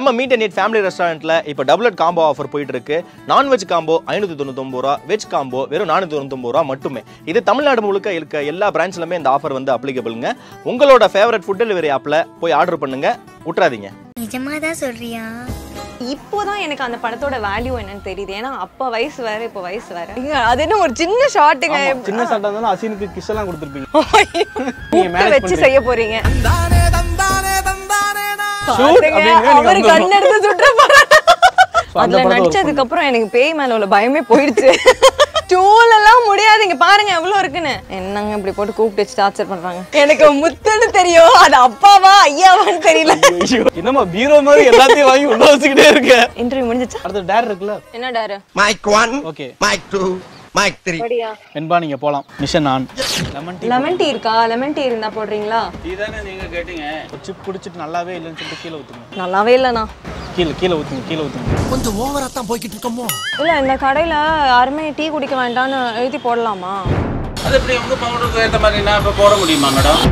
நம்ம meet and family ரெஸ்டாரண்ட்ல இப்போ டபுள் காம்போ ஆஃபர் போயிட்டு இருக்கு நான்வெஜ் காம்போ ஐநூற்றி தொண்ணூத்தொம்பது ரூபா வெஜ் காம்போ வெறும் நானூற்றி தொண்ணூத்தொம்பது ரூபா மட்டுமே இது தமிழ்நாடு முழுக்க இருக்க எல்லா பிரான்ச்லுமே இந்த ஆஃபர் வந்து அப்ளிகபிள்ங்க உங்களோட ஃபேவரட் ஃபுட் டெலிவரி ஆப்பில் போய் ஆர்டர் பண்ணுங்க விட்றாதீங்க நிஜமா தான் சொல்றியா இப்போதான் எனக்கு அந்த படத்தோட வேல்யூ என்னன்னு தெரியுது ஏன்னா அப்ப வயசு வேற இப்போ வயசு வேற ஐயா, அது என்ன ஒரு சின்ன ஷாட்டுங்க ஆமா, சின்ன சட்டை இருந்தாலும் அசீனுக்கு கிஸ் எல்லாம் கொடுத்துருப்பீங்க நீங்க கூப்பிட்டு manage வச்சு பண்றீங்க. செய்ய போறீங்க Shoot பாத்துங்க, அப்படின்னு நீங்க அவரு வந்துடணும். கண்ணெடுத்து சுட்டுற போறாரு. So, அந்த அதுல படத்தை work நடிச்சதுக்கு அப்புறம் எனக்கு பேய் மேல உள்ள பயமே போயிடுச்சு டூல் எல்லாம் முடியாது இங்க பாருங்க எவ்வளவு இருக்குன்னு என்னங்க இப்படி போட்டு கூப்பிட்டு வச்சு டார்ச்சர் பண்றாங்க எனக்கு முத்துன்னு தெரியும் அது அப்பாவா ஐயாவான்னு தெரியல ஐயோ, என்னம்மா பீரோ மாதிரி எல்லாத்தையும் வாங்கி உள்ள வச்சுக்கிட்டே இருக்க இன்டர்வியூ முடிஞ்சிச்சா அடுத்து டேர் இருக்குல்ல என்ன dare Mic one, okay mic two, mic three. Venba நீங்க போலாம் mission on lemon tea lemon tea இருக்கா லெமன் டீ இருந்தா போடுறீங்களா டீ தானே நீங்க கேட்டீங்க சிப் குடிச்சிட்டு நல்லாவே இல்லைன்னு சொல்லிட்டு கீழே ஊத்துங்க நல்லாவே இல்லண்ணா கீழே கீழே ஊத்துங்க கீழே ஊத்துங்க கொஞ்சம் ஓவரா தான் போய்கிட்டு இருக்கோமோ இல்ல இந்த கடையில யாருமே டீ குடிக்க வேண்டாம்னு எழுதி போடலாமா அது எப்படி உங்க பவுடருக்கு ஏற்ற மாதிரி நான் இப்போ போட முடியுமா மேடம்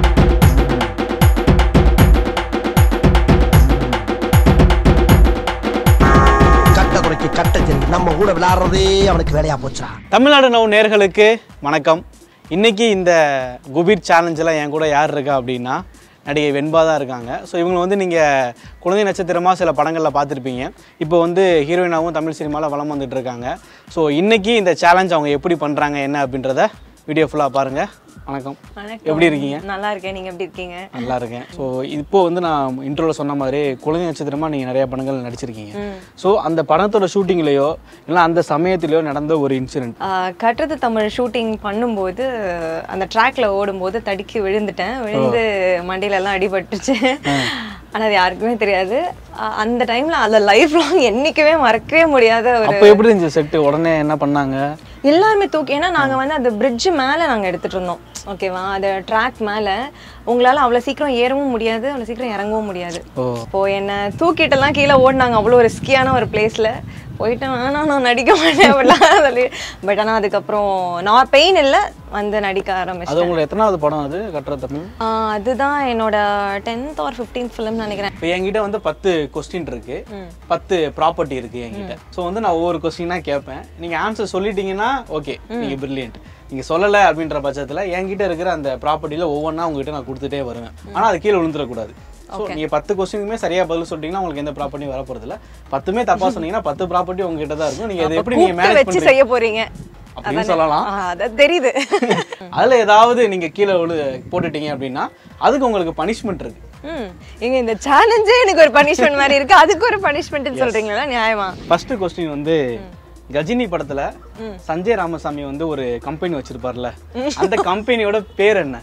கட்ட குறைக்கு கட்டச்சின் நம்ம கூட விளையாடுறதே அவனுக்கு வேலையா போச்சா தமிழ்நாடு நவ் நேர்களுக்கு வணக்கம் இன்னைக்கு இந்த குபீர் சேலஞ்சில் என் கூட யார் இருக்கா அப்படின்னா நடிகை வெண்பா தான் இருக்காங்க ஸோ இவங்க வந்து நீங்கள் குழந்தை நட்சத்திரமாக சில படங்களில் பார்த்துருப்பீங்க இப்போ வந்து ஹீரோயினாவும் தமிழ் சினிமாவில் வலம் வந்துட்டு இருக்காங்க ஸோ இன்னைக்கு இந்த சேலஞ்ச் அவங்க எப்படி பண்ணுறாங்க என்ன அப்படின்றத வீடியோ ஃபுல்லாக பாருங்கள் வணக்கம் எப்படி இருக்கீங்க நல்லா இருக்கேன் நீங்க எப்படி இருக்கீங்க நல்லா இருக்கேன் ஸோ இப்போ வந்து நான் இன்ட்ரோவில் சொன்ன மாதிரி குழந்தை நட்சத்திரமாக நீங்கள் நிறைய படங்கள் நடிச்சிருக்கீங்க ஸோ அந்த படத்தோட ஷூட்டிங்லேயோ இல்லை அந்த சமயத்திலேயோ நடந்த ஒரு இன்சிடென்ட் ஆஹ் கட்டுறது தமிழ் ஷூட்டிங் பண்ணும்போது அந்த ட்ராக்ல ஓடும்போது தடுக்கி விழுந்துட்டேன் விழுந்து மண்டையில எல்லாம் அடிபட்டுச்சு ஆனா அது யாருக்குமே தெரியாது ஆஹ் அந்த டைம்ல அந்த லைஃப் லாங் என்னைக்குமே மறக்கவே முடியாத ஒரு அப்போ எப்படி இருந்துச்சு செட்டு உடனே என்ன பண்ணாங்க எல்லாருமே தூக்கி ஏன்னா நாங்க வந்து அந்த பிரிட்ஜ் மேல நாங்க எடுத்துட்டு இருந்தோம் ஓகேவா அந்த ட்ராக் மேல உங்களால அவ்வளவு சீக்கிரம் ஏறவும் முடியாது அவ்வளவு சீக்கிரம் இறங்கவும் முடியாது ஓ. இப்போ என்ன தூக்கிட்டெல்லாம் கீழே ஓடினாங்க அவ்வளோ ரிஸ்கியான ஒரு பிளேஸ்ல போயிட்டு வேணாம் நான் நடிக்க மாட்டேன் அப்படிலாம் சொல்லி பட் ஆனா அதுக்கப்புறம் நான் பெயின் இல்லை வந்து நடிக்க அது ஆரம்பிச்சேன் உங்களோட எத்தனாவது படம் அது கட்டுற தமிழ் ஆஹ் அதுதான் என்னோட டென்த் ஆர் ஃபிஃப்டீன்த் ஃபிலிம் நினைக்கிறேன் இப்போ என்கிட்ட வந்து பத்து கொஸ்டின் இருக்கு பத்து ப்ராப்பர்ட்டி இருக்கு என்கிட்ட ஸோ வந்து நான் ஒவ்வொரு கொஸ்டினாக கேட்பேன் நீங்க ஆன்சர் சொல்லிட்டீங்கன்னா ஓகே நீங்க பிரில்லியன்ட் நீங்க சொல்லலை அப்படின்ற பட்சத்துல என்கிட்ட இருக்கிற அந்த ப்ராப்பர்ட்டியில ஒவ்வொன்றா உங்ககிட்ட நான் கொடுத்துட்டே வருவேன் ஆனா அது கீழே விழுந்துடக்கூடாது ஸோ நீங்க பத்து கொஸ்டினுமே சரியா பதில் சொல்லிட்டீங்கன்னா உங்களுக்கு எந்த ப்ராப்பர்ட்டி வர போறது இல்ல பத்துமே தப்பா சொன்னீங்கன்னா பத்து ப்ராப்பர்ட்டி உங்ககிட்ட தான் இருக்கும் நீங்க அதை எப்படி நீங்க கூப்பிட்டு மேனேஜ் வச்சு பண்றீங்க செய்ய போறீங்க அப்படின்னு அதானே? சொல்லலாம். ஆஹ் அது தெரியுது அதுல ஏதாவது நீங்க கீழே விழு போட்டுட்டீங்க அப்படின்னா அதுக்கு உங்களுக்கு பனிஷ்மெண்ட் இருக்கு ம் எங்க இந்த சேலஞ்சே எனக்கு ஒரு பனிஷ்மெண்ட் மாதிரி இருக்கு அதுக்கு ஒரு பனிஷ்மெண்ட் சொல்றீங்களா நியாயமா ஃபர்ஸ்ட் கொஸ்டின் வந்து கஜினி படத்துல சஞ்சய் ராமசாமி வந்து ஒரு கம்பெனி வச்சிருப்பார்ல அந்த கம்பெனியோட பேர் என்ன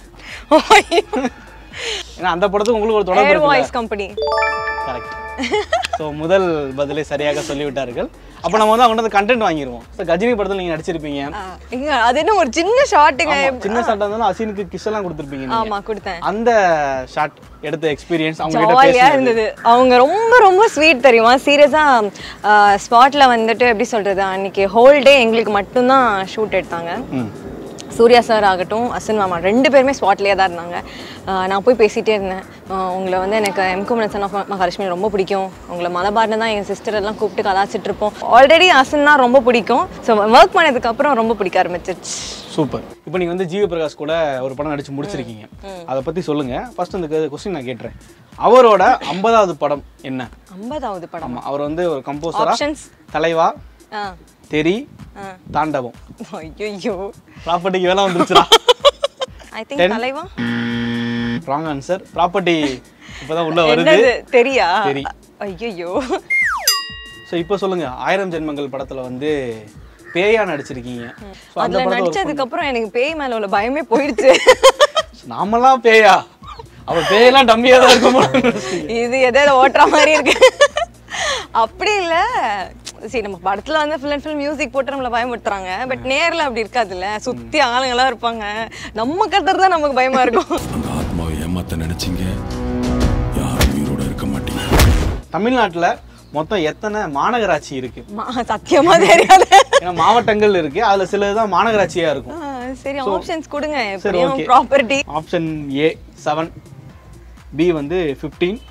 ஏன்னா அந்த படத்துக்கு உங்களுக்கு ஒரு தொடர்பு ஏர் இருக்குல்ல வாய்ஸ் கம்பெனி கரெக்ட் ஸோ முதல் பதிலை சரியாக சொல்லிவிட்டார்கள் அப்போ நம்ம வந்து அவங்க கண்டென்ட் வாங்கிடுவோம் ஸோ கஜினி படத்துல நீங்க நடிச்சிருப்பீங்க எங்க அது என்ன ஒரு சின்ன ஷாட்டுங்க ஆமா, சின்ன சட்டை இருந்தாலும் அசீனுக்கு கிஸ் எல்லாம் கொடுத்துருப்பீங்க நீங்க. ஆமா கொடுத்தேன் அந்த ஷாட் எடுத்த எக்ஸ்பீரியன்ஸ் அவங்க கிட்ட ஜாலியா பேசுனது இருந்தது அவங்க ரொம்ப ரொம்ப ஸ்வீட் தெரியுமா சீரியஸா ஸ்பாட்ல வந்துட்டு எப்படி சொல்றது அன்னைக்கு ஹோல் டே எங்களுக்கு மட்டும்தான் ஷூட் எடுத்தாங்க ம். சூர்யா சார் ஆகட்டும் அசன் மாமா ரெண்டு பேருமே ஸ்பாட்லேயே தான் இருந்தாங்க ஆஹ் நான் போய் பேசிட்டே இருந்தேன் ஆஹ் உங்களை வந்து எனக்கு எம்குமரன் சன் ஆஃப் மகாலட்சுமி ரொம்ப பிடிக்கும் உங்களை மலபார்னு தான் எங்கள் சிஸ்டர் எல்லாம் கூப்பிட்டு கலாச்சிட்டு இருப்போம் ஆல்ரெடி அசன் தான் ரொம்ப பிடிக்கும் ஸோ ஒர்க் பண்ணதுக்கு அப்புறம் ரொம்ப பிடிக்க ஆரம்பிச்சிருச்சு சூப்பர் இப்போ நீங்க வந்து ஜீவ பிரகாஷ் கூட ஒரு படம் நடிச்சு முடிச்சிருக்கீங்க அதை பத்தி சொல்லுங்க ஃபர்ஸ்ட் இந்த கொஸ்டின் நான் கேட்டுறேன் அவரோட ஐம்பதாவது படம் என்ன ஐம்பதாவது படம் ஆமா அவர் வந்து ஒரு கம்போசரா ஆப்ஷன்ஸ் தலைவா ஆ தெரி ஆ தாண்டவம் ஐயோ ப்ராப்பர்ட்டிக்கு வேலை வந்துருச்சுடா ஐ திங்க் தலைவா ராங் ஆன்சர் ப்ராப்பர்ட்டி இப்பதான் உள்ள வருது என்னது தெரியா தெரி. ஐயோ ஸோ இப்போ சொல்லுங்க ஆயிரம் ஜென்மங்கள் படத்துல வந்து பேயா நடிச்சிருக்கீங்க So, அந்த அதுல படத்தை ஒரு நடிச்சதுக்கு அப்புறம் எனக்கு பேய் மேல உள்ள பயமே போயிடுச்சு நாமெல்லாம் பேயா அவ பேயெல்லாம் டம்மியா தான் இருக்கும் இது எதை ஓட்டுற மாதிரி இருக்கு அப்படி இல்ல சரி நம்ம படத்துல வந்து ஃபுல் அண்ட் ஃபுல் மியூசிக் போட்டு நம்மள பயமுறுத்துறாங்க பட் நேர்ல அப்படி இருக்காதுல்ல சுத்தி ஆளுங்கெல்லாம் இருப்பாங்க நம்ம கத்துறது தான் நமக்கு பயமா இருக்கும் அந்த ஆத்மாவை ஏமாத்த நினைச்சீங்க யாரும் உயிரோட இருக்க மாட்டீங்க தமிழ்நாட்டுல மொத்தம் எத்தனை மாநகராட்சி இருக்கு மா- சத்தியமா தெரியாது ஏன்னா மாவட்டங்கள் இருக்கு அதுல சிலதுதான் மாநகராட்சியா இருக்கும் ஆ, சரி ஆப்ஷன்ஸ் கொடுங்க சரி எப்படியும் okay property option A seven B வந்து ஃபிஃப்டீன் சி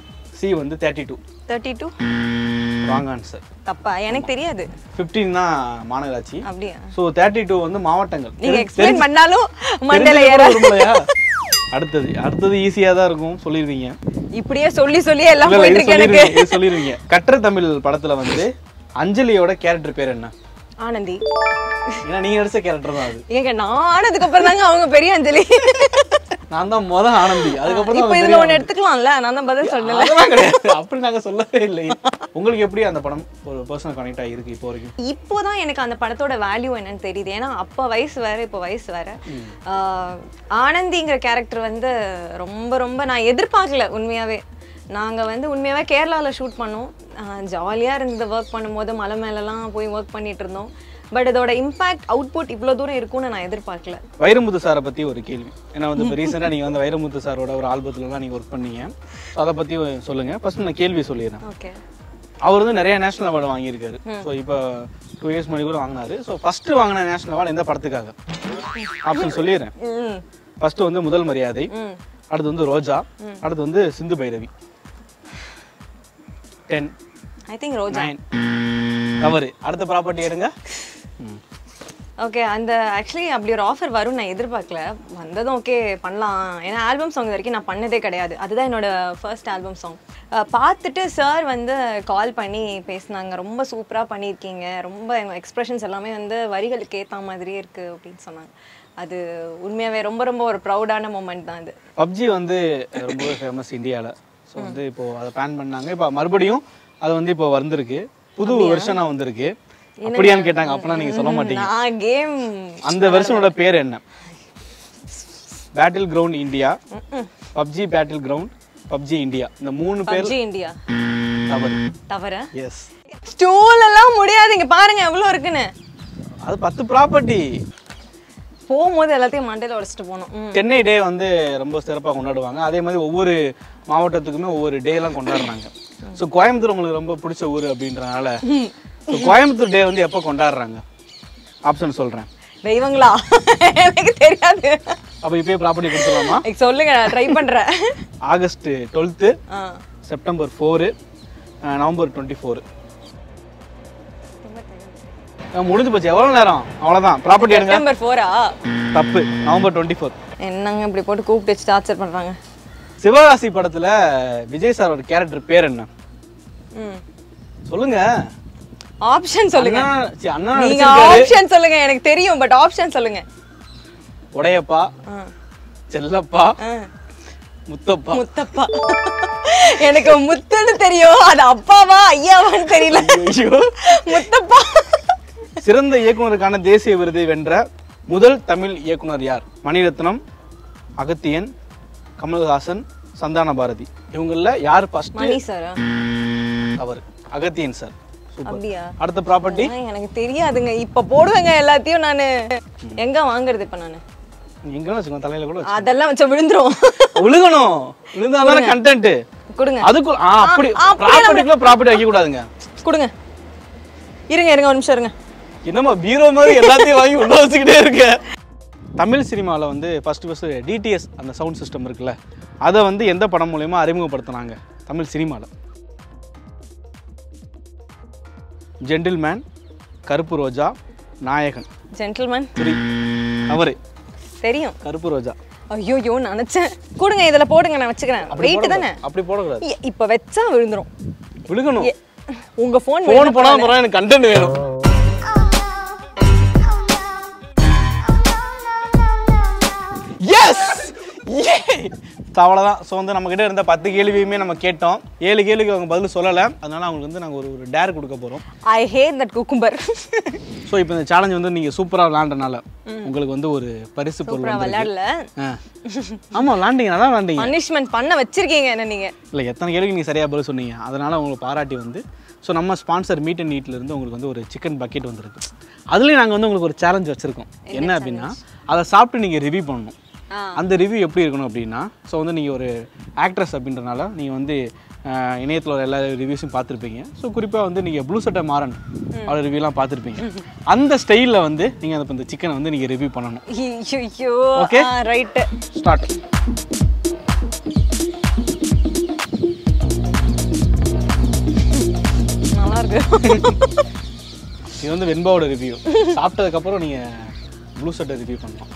சி வந்து thirty two thirty two wrong answer தப்பா எனக்கு தெரியாது ஃபிஃப்டீன் தான் மாநகராட்சி அப்படியா ஸோ தேர்ட்டி டூ வந்து மாவட்டங்கள் நீங்க தெரி- எக்ஸ்பிளைன் தெரிஞ்சு- பண்ணாலும் மண்டல தெரிஞ்சது ஏற கூட விரும்பலையா? அடுத்தது அடுத்தது ஈஸியாக தான் இருக்கும் சொல்லிடுவீங்க இப்படியே சொல்லி சொல்லி எல்லாம் இல்ல, இல்ல, போயிட்டு இது இருக்கு எனக்கு சொல்லிருவீங்க, இது சொல்லிருவீங்க கற்ற தமிழ் படத்துல வந்து அஞ்சலியோட கேரக்டர் பேர் என்ன ஆனந்தி ஏன்னா நீங்க நடிச்ச கேரக்டர் தான் அது ஏங்க நான் ஆனதுக்கு அப்புறம் தாங்க அவங்க பெரிய அஞ்சலி நான் தான் முத ஆனந்தி அதுக்கப்புறம் தான் இப்போ அவங்க இதுல பெரிய ஒண்ணு எடுத்துக்கலாம்ல நான் தான் பதில் சொன்னேன் அதெல்லாம் கிடையாது அப்படி நாங்க சொல்லவே இல்லை உங்களுக்கு எப்படி அந்த படம் ஒரு பர்சனல் கனெக்ட் ஆகிருக்கு இப்போ வரைக்கும் இப்போதான் எனக்கு அந்த படத்தோட வேல்யூ என்னன்னு தெரியுது ஏன்னா அப்போ வயசு வேற இப்போ வயசு வேற ஆஹ் ஆனந்திங்கிற கேரக்டர் வந்து ரொம்ப ரொம்ப நான் எதிர்பார்க்கல உண்மையாவே நாங்க வந்து உண்மையாவே கேரளால ஷூட் பண்ணோம் ஜாலியா இருந்தது ஒர்க் பண்ணும்போது மலை மேலலாம் போய் ஒர்க் பண்ணிட்டு இருந்தோம் பட் இதோட இம்பாக்ட் அவுட்புட் இவ்வளோ தூரம் இருக்கும்னு நான் எதிர்பார்க்கல வைரமுத்து சாரை பத்தி ஒரு கேள்வி ஏன்னா வந்து இப்போ ரீசெண்டாக நீங்க வந்து வைரமுத்து சாரோட ஒரு ஆல்பத்துலலாம் நீங்க ஒர்க் பண்ணீங்க So அதை பத்தி சொல்லுங்க ஃபர்ஸ்ட் நான் கேள்வி சொல்லிடுறேன் ஓகே அவர் வந்து நிறைய நேஷனல் அவார்டு வாங்கியிருக்காரு ஸோ இப்போ டூ இயர்ஸ் முன்னாடி கூட வாங்கினாரு ஸோ ஃபர்ஸ்ட் வாங்கின நேஷனல் அவார்டு எந்த படத்துக்காக ஆப்ஷன் சொல்லிடுறேன் ம் ஃபர்ஸ்ட் வந்து முதல் மரியாதை ம் அடுத்து வந்து ரோஜா அடுத்து வந்து Sindhu Bhairavi ten I think Roja nine கவரு அடுத்த ப்ராப்பர்ட்டி எடுங்க ம். ஓகே அந்த ஆக்சுவலி அப்படி ஒரு ஆஃபர் வரும் நான் எதிர்பார்க்கல வந்ததும் ஓகே பண்ணலாம் ஏன்னா ஆல்பம் சாங் வரைக்கும் நான் பண்ணதே கிடையாது அதுதான் என்னோட ஃபர்ஸ்ட் ஆல்பம் சாங் பார்த்துட்டு சார் வந்து கால் பண்ணி பேசினாங்க ரொம்ப சூப்பராக பண்ணியிருக்கீங்க ரொம்ப எங்கள் எக்ஸ்ப்ரெஷன்ஸ் எல்லாமே வந்து வரிகளுக்கு ஏற்ற மாதிரியே இருக்குது அப்படின்னு சொன்னாங்க அது உண்மையாகவே ரொம்ப ரொம்ப ஒரு ப்ரௌடான மூமெண்ட் தான் அது பப்ஜி வந்து ரொம்பவே ஃபேமஸ் இந்தியாவில் ஸோ வந்து இப்போ அதை பேன் பண்ணாங்க இப்போ மறுபடியும் அது வந்து இப்போ வந்திருக்கு புது வெர்ஷனாக வந்திருக்கு அப்படியான்னு கேட்டாங்க அப்பனா நீங்க சொல்ல மாட்டீங்க நான் கேம் அந்த வெர்ஷனோட பேர் என்ன battleground India PUBG battleground PUBG India இந்த மூணு பேர் பப்ஜி இந்தியா தவறு தவிர எஸ் ஸ்டூல் எல்லாம் முடியாது இங்க பாருங்க எவ்வளோ இருக்குன்னு அது பத்து ப்ராப்பர்ட்டி போகும்போது எல்லாத்தையும் மண்டையில உடைச்சிட்டு போகணும் ம் சென்னை டே வந்து ரொம்ப சிறப்பாக கொண்டாடுவாங்க அதே மாதிரி ஒவ்வொரு மாவட்டத்துக்குமே ஒவ்வொரு டே எல்லாம் கொண்டாடுறாங்க ஸோ கோயம்புத்தூர் உங்களுக்கு ரொம்ப பிடிச்ச ஊர் அப்படின்றனால ஸோ கோயம்புத்தூர் டே வந்து எப்போ கொண்டாடுறாங்க ஆப்ஷன் சொல்கிறேன் தெய்வங்களா எனக்கு தெரியாது அப்போ இப்போயே ப்ராப்பர்ட்டி கொடுத்துடலாமா எனக்கு சொல்லுங்க நான் ட்ரை பண்றேன் ஆகஸ்ட் டுவெல்த்து ஆ. September four November twenty four முடிஞ்சு போச்சு எவ்வளோ நேரம் அவ்வளோதான் ப்ராப்பர்ட்டி எடுங்க செப்டம்பர் ஃபோரா தப்பு நவம்பர் டுவெண்ட்டி ஃபோர் என்னங்க இப்படி போட்டு கூப்பிட்டு வச்சு டார்ச்சர் பண்றாங்க சிவகாசி படத்துல விஜய் சாரோட கேரக்டர் பேர் என்ன ம் சொல்லுங்க ஆப்ஷன் சொல்லுங்க அண்ணா சி, அண்ணா நீங்க நடிச்சிருக்காரு ஆப்ஷன் சொல்லுங்க எனக்கு தெரியும் பட் ஆப்ஷன் சொல்லுங்க உடையப்பா ஆ. செல்லப்பா ஆ. முத்தப்பா முத்தப்பா எனக்கு முத்துன்னு தெரியும் அது அப்பாவா ஐயாவான்னு தெரியல ஐயோ. முத்தப்பா சிறந்த இயக்குனருக்கான தேசிய விருதை வென்ற முதல் தமிழ் இயக்குனர் யார் மணிரத்னம் அகத்தியன் கமல்ஹாசன் சந்தான பாரதி இவங்கள யார் ஃபர்ஸ்ட் மணி சார் அவர் அகத்தியன் சார் சூப்பர் அப்படியா அடுத்த ப்ராப்பர்ட்டி எனக்கு தெரியாதுங்க இப்ப போடுவேங்க எல்லாத்தையும் நானு எங்க வாங்குறது இப்ப நானு எங்க வச்சுக்கோங்க தலையில கூட வச்சு அதெல்லாம் வச்சா விழுந்துரும் விழுகணும் விழுந்தாதானே கண்டென்ட் கொடுங்க அதுக்குள்ள ஆ, அப்படி ஆ, அப்படியே ப்ராப்பர்ட்டிக்குள்ள ப்ராப்பர்ட்டி வைக்க கூடாதுங்க கொடுங்க இருங்க இருங்க ஒரு நிமிஷம் இருங்க என்னம்மா பீரோ மாதிரி எல்லாத்தையும் வாங்கி உள்ள வச்சுக்கிட்டே இருக்க தமிழ் சினிமாவில் வந்து ஃபர்ஸ்ட் ஃபர்ஸ்ட் டிடிஎஸ் அந்த சவுண்ட் சிஸ்டம் இருக்குல்ல அதை வந்து எந்த படம் மூலயமா அறிமுகப்படுத்தினாங்க தமிழ் சினிமாவில் ஜென்டில்மேன் கருப்பு ரோஜா நாயகன் ஜென்டில்மேன் புரி அவரு தெரியும் கருப்பு ரோஜா ஐயோ நினைச்சேன் கொடுங்க இதுல போடுங்க நான் வச்சுக்கிறேன் வெயிட் போடக்கூடாது. தானே அப்படி போடக்கூடாது இ- இப்ப வச்சா விழுந்துரும் விழுகணும் எ- உங்க போன் ஃபோன் போனா அப்புறம் எனக்கு கண்டென்ட் வேணும் எஸ் அவ்வளோதான் ஸோ வந்து நம்ம கிட்ட இருந்த பத்து கேள்வியுமே நம்ம கேட்டோம் ஏழு கேள்விக்கு அவங்க பதில் சொல்லலை அதனால அவங்களுக்கு வந்து நாங்கள் ஒரு ஒரு டேர் கொடுக்க போகிறோம் I hate that cucumber so இப்போ இந்த சேலஞ்ச் வந்து நீங்கள் சூப்பராக விளாண்டனால உங்களுக்கு வந்து ஒரு பரிசு பொருள் சூப்பரா வந்திருக்கு. விளையாடல ஆ ஆமாம் விளாண்டிங்க நல்லா விளாண்டிங்க பனிஷ்மெண்ட் பண்ண வச்சிருக்கீங்க என்ன நீங்க இல்லை எத்தனை கேள்விக்கு நீங்கள் சரியாக பதில் சொன்னீங்க அதனால் உங்களுக்கு பாராட்டி வந்து ஸோ நம்ம ஸ்பான்சர் மீட் அண்ட் இருந்து உங்களுக்கு வந்து ஒரு சிக்கன் பக்கெட் வந்திருக்கு அதுலேயும் நாங்கள் வந்து உங்களுக்கு ஒரு சேலஞ்ச் வச்சுருக்கோம் என்ன அப்படின்னா அதை சாப்பிட்டு நீங்கள் ரிவ்யூ பண்ணணும் ஆ. அந்த ரிவ்யூ எப்படி இருக்கணும் அப்படின்னா ஸோ வந்து நீங்கள் ஒரு ஆக்ட்ரஸ் அப்படின்றனால நீங்கள் வந்து ஆஹ், இணையத்தில் உள்ள எல்லா ரிவ்யூஸும் பார்த்துருப்பீங்க ஸோ குறிப்பாக வந்து நீங்கள் ப்ளூ சட்டை மாறன் அவரோட ரிவ்யூலாம் பார்த்துருப்பீங்க அந்த ஸ்டைலில் வந்து நீங்கள் அந்த இந்த சிக்கனை வந்து நீங்கள் ரிவ்யூ பண்ணணும் ஐயோ Okay. ரைட்டு ஸ்டார்ட் ரிவ்யூ இது வந்து வெண்பாவோட ரிவ்யூ சாப்பிட்டதுக்கப்புறம் நீங்கள் ப்ளூ ஷர்ட்டை ரிவ்யூ பண்ணலாம்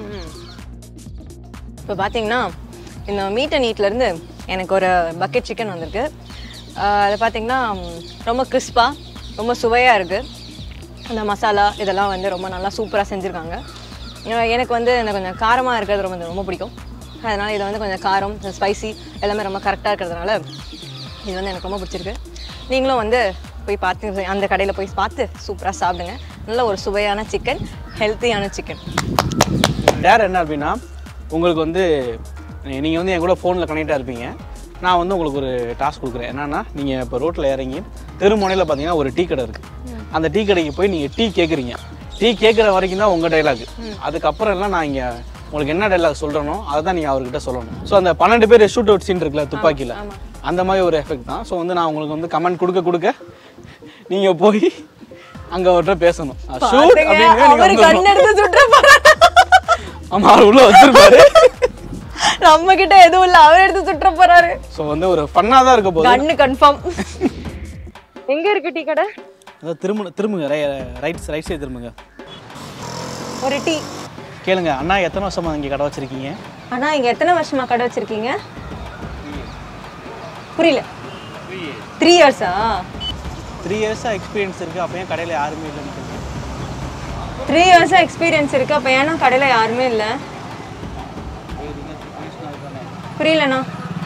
இப்போ பார்த்தீங்கன்னா இந்த மீட் அண்ட் ஈட்லேருந்து எனக்கு ஒரு பக்கெட் சிக்கன் வந்திருக்கு ஆஹ் அது பார்த்தீங்கன்னா ம், ரொம்ப கிறிஸ்பாக ரொம்ப சுவையாக இருக்குது அந்த மசாலா இதெல்லாம் வந்து ரொம்ப நல்லா சூப்பராக செஞ்சுருக்காங்க ஆஹ் எனக்கு வந்து எனக்கு கொஞ்சம் காரமாக இருக்கிறது ரொம்ப ரொம்ப பிடிக்கும் அதனால் இது வந்து கொஞ்சம் காரம் ஸ்பைசி எல்லாமே ரொம்ப கரெக்டாக இருக்கிறதுனால இது வந்து எனக்கு ரொம்ப பிடிச்சிருக்கு நீங்களும் வந்து போய் பார்த்து அந்த கடையில் போய் பார்த்து சூப்பராக சாப்பிடுங்க நல்ல ஒரு சுவையான சிக்கன் ஹெல்த்தியான சிக்கன் டேர் என்ன அப்படின்னா உங்களுக்கு வந்து நீங்கள் வந்து என் கூட ஃபோனில் கனெக்டாக இருப்பீங்க நான் வந்து உங்களுக்கு ஒரு டாஸ்க் கொடுக்குறேன் என்னன்னா நீங்கள் இப்போ ரோட்டில் இறங்கி தெருமுனையில் பார்த்தீங்கன்னா ஒரு டீ கடை இருக்குது அந்த டீ கடைக்கு போய் நீங்கள் டீ கேட்குறீங்க டீ கேட்குற வரைக்கும் தான் உங்கள் டைலாக் அதுக்கப்புறம் எல்லாம் நான் இங்கே உங்களுக்கு என்ன டைலாக் சொல்கிறனோ அதை தான் நீங்கள் அவர்கிட்ட சொல்லணும் ஸோ அந்த பன்னெண்டு பேர் ஷூட் அவுட் சீன் இருக்குல்ல துப்பாக்கியில் அந்த மாதிரி ஒரு எஃபெக்ட் தான் ஸோ வந்து நான் உங்களுக்கு வந்து கமெண்ட் கொடுக்க கொடுக்க நீங்கள் போய் அங்கே அவர்கிட்ட பேசணும் ஷூட் அப்படின்னு அவரு நீங்கள் கண் எடுத்து சுற்ற போறாரு ஆமா அவர் உள்ள வச்சிருப்பாரு நம்ம கிட்ட எதுவும் இல்ல அவர் எடுத்து சுற்ற போறாரு ஸோ வந்து ஒரு ஃபன்னாக தான் இருக்க போகுது கண்ணு கன்ஃபார்ம் எங்க இருக்கு டீ கடை அதாவது திரும்ப திரும்புங்க ரைட் ரைட் சைடு திரும்புங்க ஒரு டீ கேளுங்க அண்ணா எத்தனை வருஷமா இங்கே கடை வச்சிருக்கீங்க அண்ணா இங்க எத்தனை வருஷமா கடை வச்சிருக்கீங்க புரியல த்ரீ இயர்ஸா த்ரீ இயர்ஸாக எக்ஸ்பீரியன்ஸ் இருக்குது அப்போ ஏன் கடையில் யாருமே இல்லைன்னு சொல்லுங்க. த்ரீ இயர்ஸா எக்ஸ்பீரியன்ஸ் இருக்கு அப்ப ஏன்னா கடையில யாருமே இல்ல புரியலண்ணா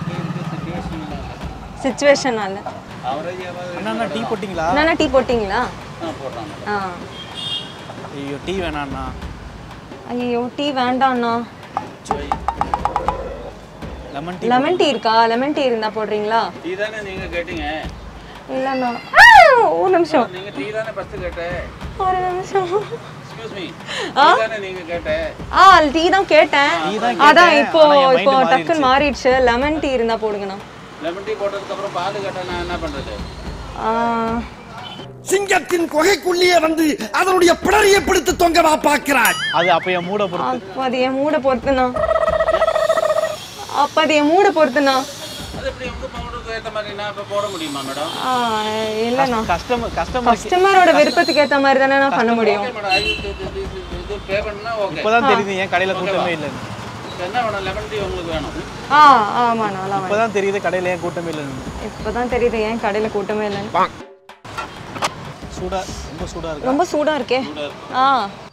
சுச்சுவேஷனால அண்ணா அண்ணா டீ போட்டிங்களா அண்ணா டீ போட்டிங்களா ஆ ஐயோ டீ வேணாண்ணா ஐயோ டீ வேண்டாம்ண்ணா லெமன் டீ லெமன் டீ இருக்கா லெமன் டீ இருந்தா போடுறீங்களா டீ தானே நீங்க கேட்டீங்க இல்லண்ணா ஆ, ஒரு நிமிஷம் நீங்க டீ தானே ஃபர்ஸ்ட் கேட்டேன் ஒரு நிமிஷம் எக்ஸ்கியூஸ் மீ டீ தானே நீங்க கேட்டேன் ஆ டீ தான் கேட்டேன் தான் அதான் கேட்டேன். இப்போ ஆனா என் இப்போ mind டக்குன்னு மாறிடுச்சு லெமன் டீ இருந்தா போடுங்கண்ணா லெமன் டீ போட்டதுக்கு அப்புறம் பால் கேட்டா நான் என்ன பண்றது ஆ, சிங்கத்தின் குகைக்குள்ளேயே வந்து அதனுடைய பிடரியை பிடித்து தொங்கவா பார்க்கிறாய் அது அப்போ என் மூட பொறுத்து அப்ப அது என் மூட பொறுத்துண்ணா அப்ப அது என் மூட பொறுத்துண்ணா அது எப்படி உங்க பவுடருக்கு ஏற்ற மாதிரி நான் இப்போ போட முடியுமா மேடம் ஆ, இல்லண்ணா கஸ்டமர் கஸ்டமர் கஸ்டமரோட விருப்பத்துக்கு ஏத்த மாதிரி தானே நான் பண்ண முடியும் ஓகே மேடம் இது இது இது பே பண்ணா ஓகே இப்போதான் தெரியுது ஏன் கடையில் கூட்டமே இல்லைன்னு என்ன வேணும் லெமன் டீ உங்களுக்கு வேணும் ஆ ஆமாண்ணா அதான் இப்போதான் தெரியுது கடையில் ஏன் கூட்டமே இல்லைன்னு இப்பதான் தெரியுது ஏன் கடையில கூட்டமே இல்லைன்னு சூடா ரொம்ப சூடா இருக்கு ரொம்ப சூடா இருக்கே ஆ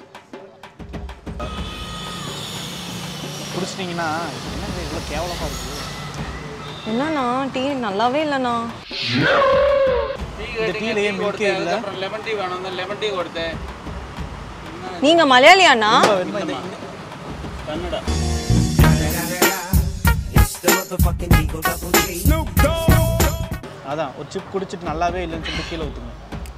குடிச்சிட்டிங்கன்னா என்னங்க இவ்வளோ கேவலமாக இருக்குது என்னண்ணா டீ நல்லாவே இல்லைண்ணா டீ இந்த கேட்டீங்க டீலயே டீ milk கொடுத்தேன் இல்ல. அதுக்கப்புறம் லெமன் டீ வேணும் தான் லெமன் டீ கொடுத்தேன் நீங்க மலையாளியாண்ணா கன்னடா அதான் ஒரு சிப் குடிச்சிட்டு நல்லாவே இல்லைன்னு சொல்லிட்டு கீழே ஊற்றுங்க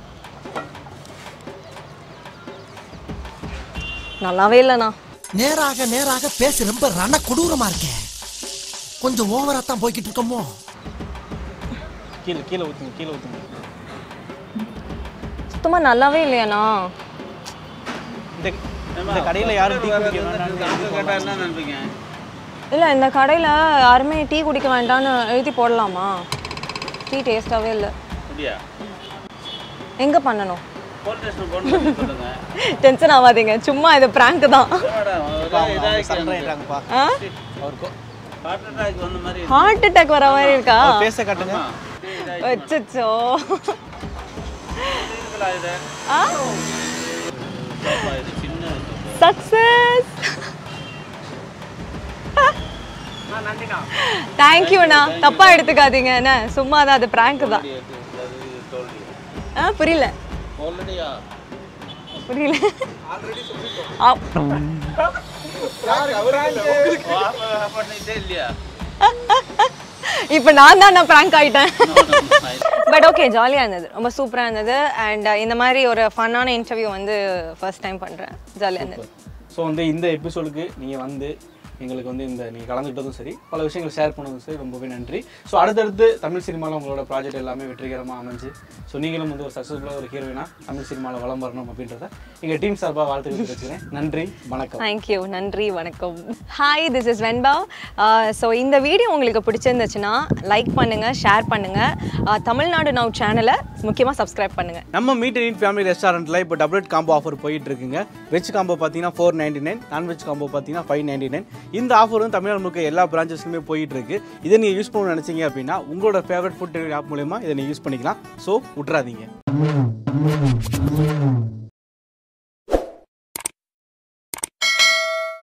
நல்லாவே இல்லைண்ணா நேராக நேராக பேசி ரொம்ப ரண கொடூரமா இருக்கே கொஞ்சம் ஓவரா தான் போய்கிட்டு இருக்கோமோ கீழே கீழே ஊற்றுங்க கீழே ஊற்றுங்க சுத்தமா நல்லாவே இல்லையாண்ணா இந்த இந்த கடையில் யாரும் டீ குடிக்க அங்க வேண்டாம்னு கேட்டா என்ன நினைப்பீங்க இல்லை இந்த கடையில் யாருமே டீ குடிக்க வேண்டாம்னு எழுதி போடலாமா டீ டேஸ்ட்டாகவே இல்லை அப்படியா எங்கே பண்ணணும் போலீஸ் ஸ்டேஷன் போன் பண்ணி சொல்லுங்க டென்ஷன் ஆகாதீங்க சும்மா இது ப்ராங்க் தான் மேடம் இதாகி சண்டைட்டாங்கப்பா ஆ அவருக்கு ஹார்ட் அட்டாக் வந்த மாதிரி ஹார்ட் அட்டாக் வர மாதிரி இருக்கா அவர் பேச காட்டுங்க வச்சுச்சோ இருக்குல்ல இது ஆ அப்பா, இது சின்ன இது. சக்ஸஸ் தேங்க்யூண்ணா தப்பா எடுத்துக்காதீங்க என்ன சும்மா தான் அது ப்ராங்க் தான் அது தோல்வி ஆ புரியல ஆல்ரெடியா புரியல ஆ, பண்ணிட்டே இல்லையா இப்போ நான் தான் நான் ப்ராங்க் ஆயிட்டேன் பட் ஓகே ஜாலியாக இருந்தது ரொம்ப சூப்பராக இருந்தது அண்ட் இந்த மாதிரி ஒரு ஃபன்னான இன்டர்வியூ வந்து ஃபர்ஸ்ட் டைம் பண்ணுறேன் ஜாலியாக இருந்தது ஸோ வந்து இந்த எபிசோடுக்கு நீங்கள் வந்து எங்களுக்கு வந்து இந்த நீங்கள் கலந்துக்கிட்டதும் சரி பல விஷயங்கள் ஷேர் பண்ணதும் சரி ரொம்பவே நன்றி ஸோ அடுத்தடுத்து தமிழ் சினிமாவில் உங்களோட ப்ராஜெக்ட் எல்லாமே வெற்றிகரமாக அமைஞ்சு ஸோ நீங்களும் வந்து ஒரு சக்ஸஸ்ஃபுல்லாக ஒரு ஹீரோயினா தமிழ் சினிமாவில் வளம் வரணும் அப்படின்றத எங்கள் டீம் சார்பாக வாழ்த்துக்கள் தெரிவிச்சுக்கிறேன் நன்றி வணக்கம் தேங்க்யூ நன்றி வணக்கம் hi this is Venba so இந்த வீடியோ உங்களுக்கு பிடிச்சிருந்துச்சுன்னா லைக் பண்ணுங்கள் ஷேர் பண்ணுங்கள் தமிழ்நாடு நவ் சேனலை முக்கியமாக சப்ஸ்கிரைப் பண்ணுங்கள் நம்ம மீட் இன் ஃபேமிலி ரெஸ்டாரண்ட்டில் இப்போ டபுள் காம்போ ஆஃபர் போயிட்டு இருக்குங்க வெஜ் காம்போ பார்த்தீங்கன்னா four ninety nine non veg combo பார்த்தீங்கன்னா ஃபைவ் நைன்டி நைன் இந்த ஆஃபர் வந்து தமிழ்நாடு முழுக்க எல்லா பிரான்ச்சஸ்க்குமே போயிட்டு இருக்கு இதை நீங்கள் யூஸ் பண்ண நினைச்சீங்க அப்படின்னா உங்களோட ஃபேவரட் ஃபுட் ஆப் மூலயமா இதை நீங்கள் யூஸ் பண்ணிக்கலாம் ஸோ விட்றாதீங்க